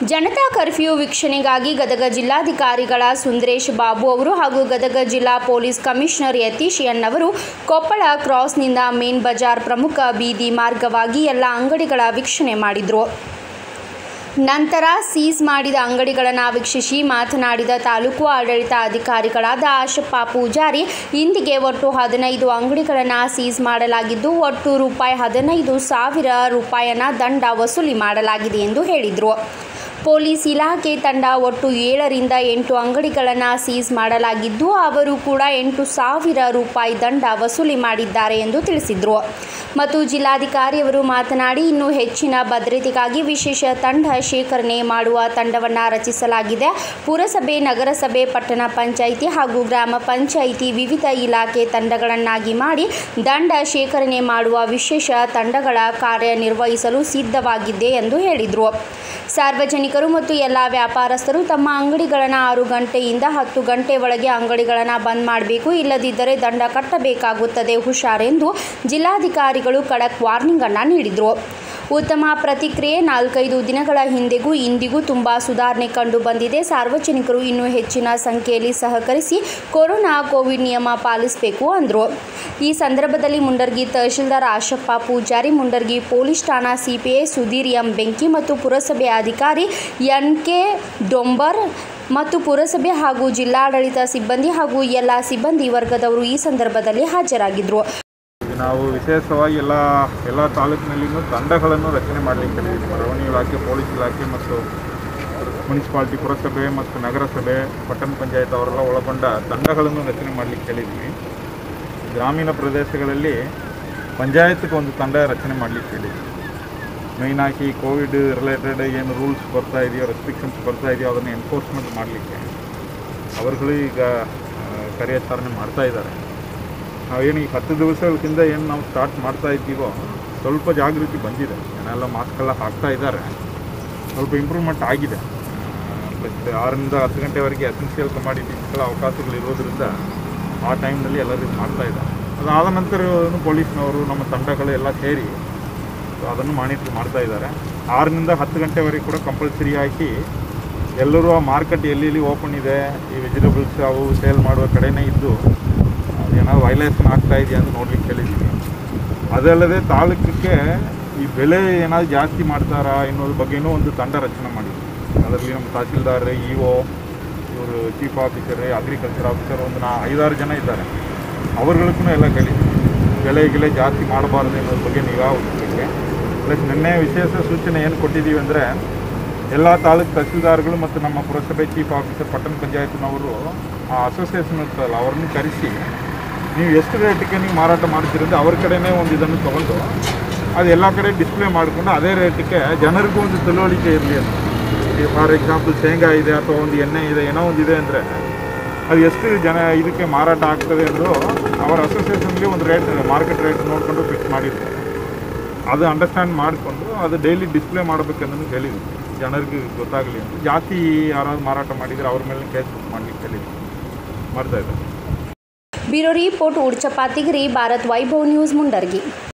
Janata curfew ವೀಕ್ಷಣೆಗಾಗಿ ಗದಗ ಜಿಲ್ಲಾಧಿಕಾರಿಗಳ ಸುಂದರೇಶ್ ಬಾಬು ಅವರು ಹಾಗೂ ಗದಗ ಜಿಲ್ಲಾ ಪೊಲೀಸ್ ಕಮಿಷನರ್ ಯತೀಶ್ ಎನ್ ಅವರು ಕೊಪ್ಪಳ ಕ್ರಾಸ್ನಿಂದ ಮೇನ್ ಬಜಾರ್ ಪ್ರಮುಖ ಬೀದಿ ಮಾರ್ಗವಾಗಿ ಎಲ್ಲ ಅಂಗಡಿಗಳ ವೀಕ್ಷಣೆ ಮಾಡಿದರು ನಂತರ ಸೀಸ್ ಮಾಡಿದ ಅಂಗಡಿಗಳನ್ನು ವೀಕ್ಷಿಸಿ ಮಾತನಾಡಿದ ತಾಲೂಕು ಆಡಳಿತ ಅಧಿಕಾರಿಗಳಾದ ಆಶಪ್ಪ ಪೂಜಾರಿ ಇಂದಿಗೆ ಒಟ್ಟು ಹದಿನೈದು ಅಂಗಡಿಗಳನ್ನು ಸೀಸ್ ಮಾಡಲಾಗಿದ್ದು ಒಟ್ಟು ರೂಪಾಯಿ ಹದಿನೈದು ಸಾವಿರ ರೂಪಾಯಿನ ದಂಡ ವಸೂಲಿ ಮಾಡಲಾಗಿದೆ ಎಂದು ಹೇಳಿದರು ಪೊಲೀಸ್ ಇಲಾಖೆ ತಂಡ ಒಟ್ಟು ಏಳರಿಂದ ಎಂಟು ಅಂಗಡಿಗಳನ್ನು ಸೀಸ್ ಮಾಡಲಾಗಿದ್ದು ಅವರು ಕೂಡ ಎಂಟು ಸಾವಿರ ರೂಪಾಯಿ ದಂಡ ವಸೂಲಿ ಮಾಡಿದ್ದಾರೆ ಎಂದು ತಿಳಿಸಿದರು ಮತ್ತು ಜಿಲ್ಲಾಧಿಕಾರಿಯವರು ಮಾತನಾಡಿ ಇನ್ನೂ ಹೆಚ್ಚಿನ ಭದ್ರತೆಗಾಗಿ ವಿಶೇಷ ತಂಡ ಶೇಖರಣೆ ಮಾಡುವ ತಂಡವನ್ನು ರಚಿಸಲಾಗಿದೆ ಪುರಸಭೆ ನಗರಸಭೆ ಪಟ್ಟಣ ಪಂಚಾಯಿತಿ ಹಾಗೂ ಗ್ರಾಮ ಪಂಚಾಯಿತಿ ವಿವಿಧ ಇಲಾಖೆ ತಂಡಗಳನ್ನಾಗಿ ಮಾಡಿ ದಂಡ ಶೇಖರಣೆ ಮಾಡುವ ವಿಶೇಷ ತಂಡಗಳ ಕಾರ್ಯನಿರ್ವಹಿಸಲು ಸಿದ್ಧವಾಗಿದೆ ಎಂದು ಹೇಳಿದರು ಸಾರ್ವಜನಿಕರು ಮತ್ತು ಎಲ್ಲ ವ್ಯಾಪಾರಸ್ಥರು ತಮ್ಮ ಅಂಗಡಿಗಳನ್ನು ಆರು ಗಂಟೆಯಿಂದ ಹತ್ತು ಗಂಟೆ ಒಳಗೆ ಅಂಗಡಿಗಳನ್ನು ಬಂದ್ ಮಾಡಬೇಕು ಇಲ್ಲದಿದ್ದರೆ ದಂಡ ಕಟ್ಟಬೇಕಾಗುತ್ತದೆ ಹುಷಾರೆಂದು ಜಿಲ್ಲಾಧಿಕಾರಿಗಳು ಖಡಕ್ ವಾರ್ನಿಂಗ್ ಅನ್ನು ನೀಡಿದರು ಉತ್ತಮ ಪ್ರತಿಕ್ರಿಯೆ ನಾಲ್ಕೈದು ದಿನಗಳ ಹಿಂದೆಗೂ ಇಂದಿಗೂ ತುಂಬ ಸುಧಾರಣೆ ಕಂಡು ಬಂದಿದೆ ಸಾರ್ವಜನಿಕರು ಇನ್ನೂ ಹೆಚ್ಚಿನ ಸಂಖ್ಯೆಯಲ್ಲಿ ಸಹಕರಿಸಿ ಕೊರೋನಾ ಕೋವಿಡ್ ನಿಯಮ ಪಾಲಿಸಬೇಕು ಅಂದರು ಈ ಸಂದರ್ಭದಲ್ಲಿ ಮುಂಡರ್ಗಿ ತಹಶೀಲ್ದಾರ್ ಆಶಪ್ಪ ಪೂಜಾರಿ ಮುಂಡರ್ಗಿ ಪೊಲೀಸ್ ಠಾಣಾ ಸಿಪಿಐ ಸುಧೀರ್ ಎಂ ಬೆಂಕಿ ಮತ್ತು ಪುರಸಭೆ ಅಧಿಕಾರಿ ಎನ್ ಕೆ ಡೊಂಬರ್ ಮತ್ತು ಪುರಸಭೆ ಹಾಗೂ ಜಿಲ್ಲಾಡಳಿತ ಸಿಬ್ಬಂದಿ ಹಾಗೂ ಎಲ್ಲ ಸಿಬ್ಬಂದಿ ವರ್ಗದವರು ಈ ಸಂದರ್ಭದಲ್ಲಿ ಹಾಜರಾಗಿದ್ದರು ನಾವು ವಿಶೇಷವಾಗಿ ಎಲ್ಲ ಎಲ್ಲ ತಾಲೂಕಿನಲ್ಲಿನೂ ತಂಡಗಳನ್ನು ರಚನೆ ಮಾಡಲಿಕ್ಕೆ ರೆವನ್ಯೂ ಇಲಾಖೆ ಪೊಲೀಸ್ ಇಲಾಖೆ ಮತ್ತು ಮುನ್ಸಿಪಾಲ್ಟಿ ಪುರಸಭೆ ಮತ್ತು ನಗರಸಭೆ ಪಟ್ಟಣ ಪಂಚಾಯತ್ ಅವರೆಲ್ಲ ಒಳಗೊಂಡ ತಂಡಗಳನ್ನು ರಚನೆ ಮಾಡಲಿಕ್ಕೆ ಹೇಳಿದ್ವಿ ಗ್ರಾಮೀಣ ಪ್ರದೇಶಗಳಲ್ಲಿ ಪಂಚಾಯತ್ಗೆ ಒಂದು ತಂಡ ರಚನೆ ಮಾಡಲಿಕ್ಕೆ ಹೇಳಿದ್ವಿ ಮೇಯ್ನಾಗಿ ಕೋವಿಡ್ ರಿಲೇಟೆಡ್ ಏನು ರೂಲ್ಸ್ ಬರ್ತಾ ಇದೆಯೋ ರೆಸ್ಟ್ರಿಕ್ಷನ್ಸ್ ಬರ್ತಾ ಇದೆಯೋ ಅದನ್ನು ಎನ್ಫೋರ್ಸ್ಮೆಂಟ್ ಮಾಡಲಿಕ್ಕೆ ಅವರುಗಳು ಈಗ ಆ, ಕಾರ್ಯಾಚರಣೆ ಮಾಡ್ತಾ ಇದ್ದಾರೆ ನಾವೇನು ಈ ಹತ್ತು ದಿವಸಗಳಿಂದ ಏನು ನಾವು ಸ್ಟಾರ್ಟ್ ಮಾಡ್ತಾ ಇದ್ದೀವೋ ಸ್ವಲ್ಪ ಜಾಗೃತಿ ಬಂದಿದೆ ಜನ ಎಲ್ಲ ಮಾಸ್ಕ್ ಎಲ್ಲ ಹಾಕ್ತಾ ಇದ್ದಾರೆ ಸ್ವಲ್ಪ ಇಂಪ್ರೂವ್ಮೆಂಟ್ ಆಗಿದೆ ಪ್ಲಸ್ ಆರರಿಂದ ಹತ್ತು ಗಂಟೆವರೆಗೆ ಎಸೆನ್ಷಿಯಲ್ ಕಮಾಡಿಟೀಸ್ಗಳ ಅವಕಾಶಗಳು ಇರೋದ್ರಿಂದ ಆ ಟೈಮ್ನಲ್ಲಿ ಎಲ್ಲರೂ ಇದು ಮಾಡ್ತಾ ಇದ್ದಾರೆ ಅದಾದ ನಂತರ ಪೊಲೀಸ್ನವರು ನಮ್ಮ ತಂಡಗಳು ಎಲ್ಲ ಸೇರಿ ಸೊ ಅದನ್ನು ಮಾನಿಟ್ರ್ ಮಾಡ್ತಾ ಇದ್ದಾರೆ ಆರರಿಂದ ಹತ್ತು ಗಂಟೆವರೆಗೆ ಕೂಡ ಕಂಪಲ್ಸರಿ ಹಾಕಿ ಎಲ್ಲರೂ ಆ ಮಾರ್ಕೆಟ್ ಎಲ್ಲೆಲ್ಲಿ ಓಪನ್ ಇದೆ ಈ ವೆಜಿಟೇಬಲ್ಸ್ ಅವು ಸೇಲ್ ಮಾಡುವ ಕಡೆನೇ ಇದ್ದು ಏನಾದ್ರು ವೈಲೇಷನ್ ಆಗ್ತಾ ಇದೆಯಾ ಅಂತ ನೋಡ್ಲಿಕ್ಕೆ ಹೇಳಿದ್ವಿ ಅದಲ್ಲದೆ ತಾಲೂಕಕ್ಕೆ ಈ ಬೆಲೆ ಏನಾದ್ರು ಜಾಸ್ತಿ ಮಾಡ್ತಾರಾ ಎನ್ನುವುದ್ರ ಬಗ್ಗೆನೂ ಒಂದು ತಂಡ ರಚನೆ ಮಾಡಿದ್ವಿ ಅದರಲ್ಲಿ ನಮ್ಮ ತಹಸೀಲ್ದಾರ್ ಇ ಒ ಇವರು ಚೀಫ್ ಆಫೀಸರ್ ಅಗ್ರಿಕಲ್ಚರ್ ಆಫೀಸರ್ ಒಂದು ನಾ ಐದಾರು ಜನ ಇದ್ದಾರೆ ಅವ್ರುಗಳಿಗೂ ಎಲ್ಲ ಕೇಳಿದ್ವಿ ಬೆಲೆ ಗಿಲೆ ಜಾಸ್ತಿ ಮಾಡಬಾರ್ದು ಅನ್ನೋದ್ರ ಬಗ್ಗೆ ನಿಗಾ ವಹಿಸಲಿಕ್ಕೆ ಪ್ಲಸ್ ನಿನ್ನೆ ವಿಶೇಷ ಸೂಚನೆ ಏನು ಕೊಟ್ಟಿದ್ದೀವಿ ಅಂದರೆ ಎಲ್ಲ ತಾಲೂಕು ತಹಸೀಲ್ದಾರ್ಗಳು ಮತ್ತು ನಮ್ಮ ಪುರಸಭೆ ಚೀಫ್ ಆಫೀಸರ್ ಪಟ್ಟಣ ಪಂಚಾಯತ್ನವರು ಆ ಅಸೋಸಿಯೇಷನ್ ಇರ್ತಲ್ಲ ಅವ್ರನ್ನ ಕರೆಸಿ ನೀವು ಎಷ್ಟು ರೇಟಿಗೆ ನೀವು ಮಾರಾಟ ಮಾಡ್ತೀರಿ ಅಂತ ಅವ್ರ ಕಡೆನೇ ಒಂದು ಇದನ್ನು ತೊಗೊಂಡು ಅದು ಎಲ್ಲ ಕಡೆ ಡಿಸ್ಪ್ಲೇ ಮಾಡಿಕೊಂಡು ಅದೇ ರೇಟಿಗೆ ಜನರಿಗೂ ಒಂದು ತಿಳುವಳಿಕೆ ಇರಲಿ ಅಂತ ಈಗ ಫಾರ್ ಎಕ್ಸಾಂಪಲ್ ಶೇಂಗಾ ಇದೆ ಅಥವಾ ಒಂದು ಎಣ್ಣೆ ಇದೆ ಏನೋ ಒಂದು ಇದೆ ಅಂದರೆ ಅದು ಎಷ್ಟು ಜನ ಇದಕ್ಕೆ ಮಾರಾಟ ಆಗ್ತದೆ ಅಂದರೂ ಅವರ ಅಸೋಸಿಯೇಷನ್ಗೆ ಒಂದು ರೇಟ್ ಮಾರ್ಕೆಟ್ ರೇಟ್ ನೋಡಿಕೊಂಡು ಫಿಕ್ಸ್ ಮಾಡಿರ್ತಾರೆ ಅದು ಅಂಡರ್ಸ್ಟ್ಯಾಂಡ್ ಮಾಡಿಕೊಂಡು ಅದು ಡೈಲಿ ಡಿಸ್ಪ್ಲೇ ಮಾಡಬೇಕಂದ್ರೆ ಹೇಳಿದ್ವಿ ಜನರಿಗೆ ಗೊತ್ತಾಗಲಿ ಅಂತ ಜಾಸ್ತಿ ಯಾರಾದ್ರು ಮಾರಾಟ ಮಾಡಿದರೆ ಅವ್ರ ಮೇಲೆ ಕೇಸ್ ಬುಕ್ ಮಾಡಲಿಕ್ಕೆ ಹೇಳಿದ್ವಿ ಮಾಡ್ತಾ ಇದ್ದಾರೆ ಬ್ಯೂರೋ ರಿಪೋರ್ಟ್ ಉಡ್ಚಪಾತಿಗಿರಿ ಭಾರತ್ ವೈಭವ್ ನ್ಯೂಸ್ ಮುಂಡರ್ಗಿ